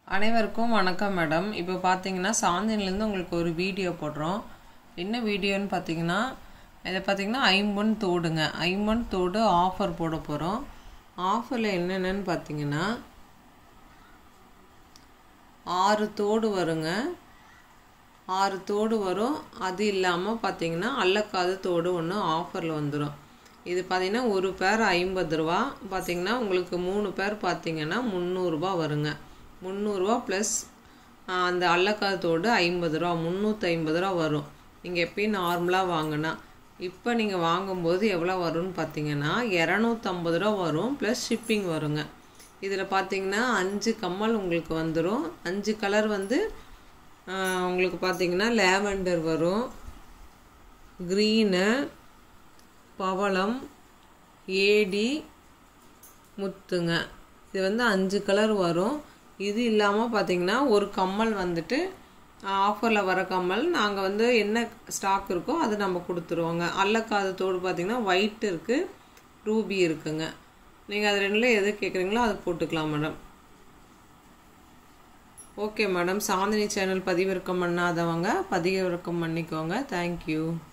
அனைவருக்கும் வணக்கம் மேடம் இப்போ பார்த்தீங்கன்னா சாந்தினிலேருந்து உங்களுக்கு ஒரு வீடியோ போடுறோம் என்ன வீடியோன்னு பார்த்தீங்கன்னா இதை பார்த்தீங்கன்னா ஐம்பொன் தோடுங்க ஐம்பொன் தோடு ஆஃபர் போட போகிறோம் ஆஃபரில் என்னென்னு பார்த்தீங்கன்னா ஆறு தோடு வருங்க ஆறு தோடு வரும் அது இல்லாமல் பார்த்தீங்கன்னா அல்லக்காது தோடு ஒன்று ஆஃபரில் வந்துடும் இது பார்த்தீங்கன்னா ஒரு பேர் ஐம்பது ரூபா பார்த்தீங்கன்னா உங்களுக்கு மூணு பேர் பார்த்தீங்கன்னா முந்நூறுரூபா வருங்க முந்நூறுரூவா ப்ளஸ் அந்த அல்லக்காது தோடு ஐம்பது ரூபா முந்நூற்றி ஐம்பது ரூபா வரும் நீங்கள் எப்பயும் நார்மலாக வாங்கினா இப்போ நீங்கள் வாங்கும்போது எவ்வளோ வரும்னு பார்த்தீங்கன்னா இரநூத்தம்பது ரூபா வரும் ப்ளஸ் ஷிப்பிங் வருங்க இதில் பார்த்தீங்கன்னா அஞ்சு கம்மல் உங்களுக்கு வந்துடும் அஞ்சு கலர் வந்து உங்களுக்கு பார்த்தீங்கன்னா லேவண்டர் வரும் க்ரீனு பவளம் ஏடி முத்துங்க இது வந்து அஞ்சு கலர் வரும் இது இல்லாமல் பார்த்தீங்கன்னா ஒரு கம்மல் வந்துட்டு ஆஃபரில் வர கம்மல் நாங்கள் வந்து என்ன ஸ்டாக் இருக்கோ அது நம்ம கொடுத்துருவோங்க அல்லக்காது தோடு பார்த்தீங்கன்னா ஒயிட் இருக்குது ரூபி இருக்குங்க நீங்கள் அது ரெண்டில் எது கேட்குறீங்களோ அது போட்டுக்கலாம் madam okay madam Chandini channel பதிவிறக்கம் பண்ணாதவங்க பதிவிறக்கம் பண்ணிக்கோங்க தேங்க்யூ